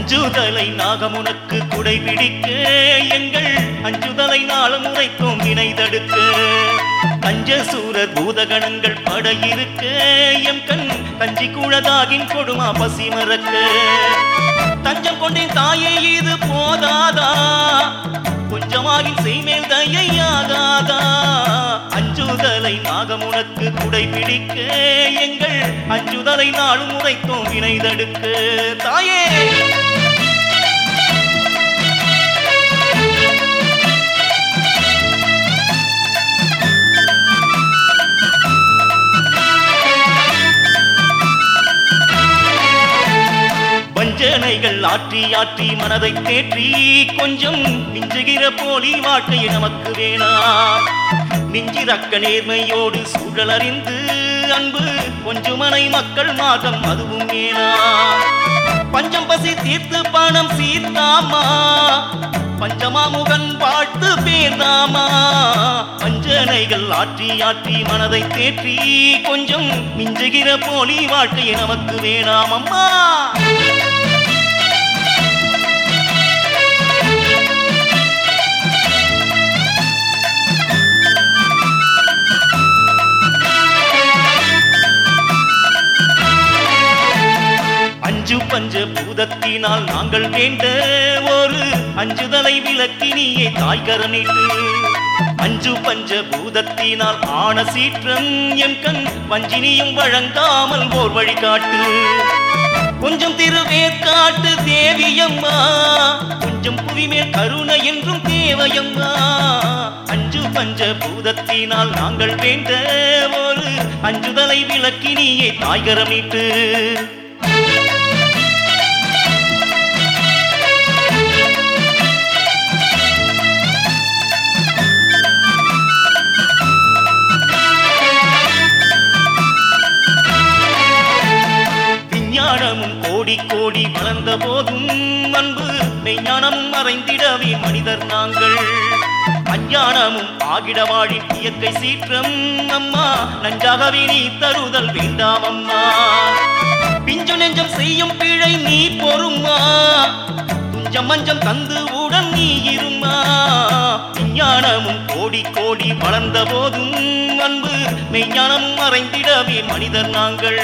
அஞ்சுதலை நாகமுனக்கு குடை பிடிக்க எங்கள் அஞ்சுதலை நாளும் உரைத்தோம் வினை தடுக்க பஞ்சசூரர் பூதகணங்கள் படையிருக்க எம் கண் கஞ்சி கூழதாகின் கொடுமா பசி மறக்க தஞ்சம் கொண்டேன் தாயே இது போதாதா கொஞ்சமாகின் செய்மேல் தயையாகாதா அஞ்சுதலை நாகமுனக்கு குடை பிடிக்க எங்கள் அஞ்சுதலை நாளும் உரைத்தோம் வினை தடுக்க தாயே வஞ்சனைகள் ஆற்றி ஆற்றி மனதை தேற்றி கொஞ்சம் மிஞ்சுகிற போலி வாழ்க்கை நமக்கு வேணாம் நெஞ்சிறக்க நேர்மையோடு சூழல் அறிந்து அன்பு கொஞ்சுமனை மக்கள் மாதம் அதுவும் வேணாம் பஞ்சம் பசி தீர்த்து பணம் சீர்த்தாமா பஞ்சமாமுகன் வாழ்த்து பேர்தாமா வஞ்சனைகள் ஆற்றி ஆற்றி மனதை தேற்றி கொஞ்சம் மிஞ்சுகிற போலி வாழ்க்கை நமக்கு வேணாம் அம்மா அஞ்சு பஞ்ச பூதத்தினால் நாங்கள் வேண்ட ஒரு அஞ்சுதலை விளக்கினியே தாய்கரனிட்டு அஞ்சு பஞ்ச பூதத்தினால் ஆன சீற்றம் எம் கண் வஞ்சினியும் வழங்காமல் ஓர் வழிகாட்டு கொஞ்சம் திருவேற்காட்டு தேவியம்மா கொஞ்சம் புவிமேல் கருணை என்றும் தேவையம்மா அஞ்சு பஞ்ச பூதத்தினால் நாங்கள் வேண்ட ஒரு அஞ்சுதலை விளக்கினியே தாய்கரமிட்டு விஞ்ஞானமும் கோடி கோடி வளர்ந்த போதும் அன்பு மெய்ஞானமும் மறைந்திடவே மனிதர் நாங்கள் அஞ்ஞானமும் ஆகிட வாழி இயற்கை சீற்றம் அம்மா நஞ்சாகவே நீ தருதல் வேண்டாம் அம்மா பிஞ்சு நெஞ்சம் செய்யும் பிழை நீ பொறுமா துஞ்சம் மஞ்சம் தந்து உடன் நீ இருமா விஞ்ஞானமும் கோடி கோடி வளர்ந்த போதும் அன்பு மெய்ஞானமும் மறைந்திடவே மனிதர் நாங்கள்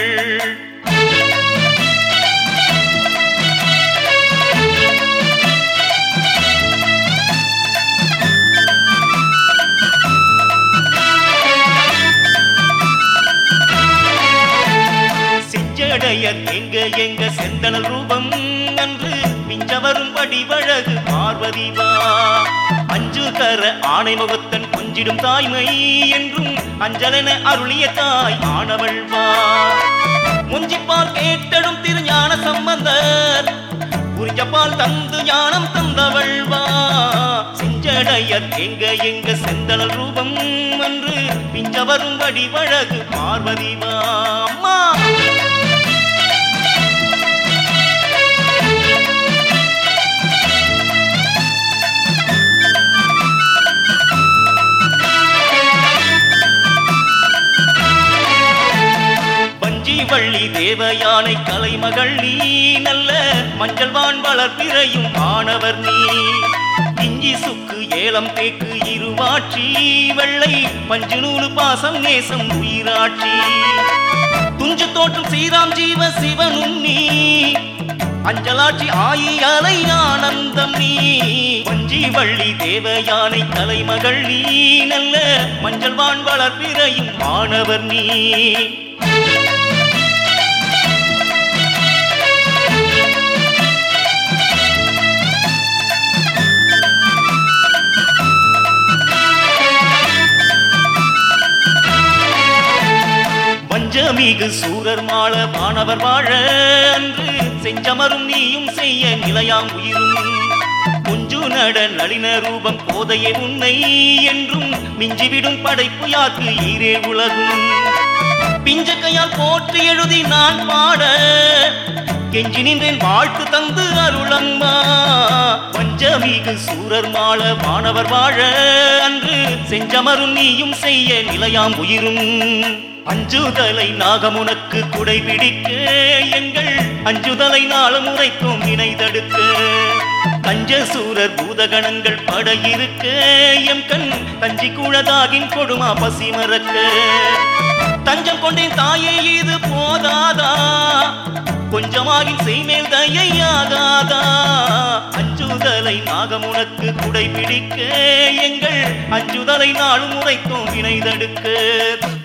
செஞ்சடைய எங்க எங்க செந்தனல் ரூபம் அன்று மிஞ்ச வரும்படி வழகு பார்வதிவா அஞ்சு கர ஆணை முகத்தன் கொஞ்சிடும் தாய்மை என்றும் அஞ்சலென அருளிய தாய் ஆனவள் வா முஞ்சிப்பால் கேட்டடும் திருஞான சம்பந்தர் உறிஞ்சப்பால் தந்து ஞானம் தந்தவள் வா செஞ்சடையர் எங்க எங்க செந்தனல் ரூபம் என்று பிஞ்ச வரும்படி வழகு பார்வதிவா அம்மா வஞ்சி வள்ளி தேவயானை கலைமகள் நீ நல்ல மஞ்சள் வான் வளர்ப்பிறையும் ஆனவர் நீ இஞ்சி சுக்கு ஏலம் தேக்கு இருவாட்சி வெள்ளை பஞ்சு நூலு பாசம் நேசம் உயிராட்சி துஞ்சு தோற்றும் ஸ்ரீராம் ஜீவ சிவனும் நீ அஞ்சலாட்சி ஆயி அலை ஆனந்தம் நீ வஞ்சி வள்ளி தேவயானை தலைமகள் நீ நல்ல மஞ்சள் வான் வளர்ப்பிறையும் ஆனவர் நீ வஞ்சமிகு சூரர் மாள வானவர் வாழ அன்று செஞ்சமரும் நீயும் செய்ய நிலையாம் உயிரும் கொஞ்சு நட நளின ரூபம் போதையே உன்னை என்றும் மிஞ்சிவிடும் படைப்பு யாக்கு ஈரே உலகும் பிஞ்சக்கையால் போற்றி எழுதி நான் பாட கெஞ்சி நின்றேன் வாழ்த்து தந்து அருளம்மா வஞ்ச பஞ்சமிகு சூரர் மாள வானவர் வாழ அன்று செஞ்சமரும் நீயும் செய்ய நிலையாம் உயிரும் அஞ்சுதலை நாகமுனக்கு குடை பிடிக்க எங்கள் அஞ்சுதலை நாளும் உரைக்கும் வினை தடுக்க கஞ்சசூரர் பூதகணங்கள் படையிருக்க எம் கண் கஞ்சி குழதாகின் கொடுமா பசி மறக்க தஞ்சம் கொண்டேன் தாயே இது போதாதா கொஞ்சமாகின் செய்மேல் தயையாகாதா அஞ்சுதலை நாகமுனக்கு குடை பிடிக்க எங்கள் அஞ்சுதலை நாளும் உரைக்கும் வினை தடுக்க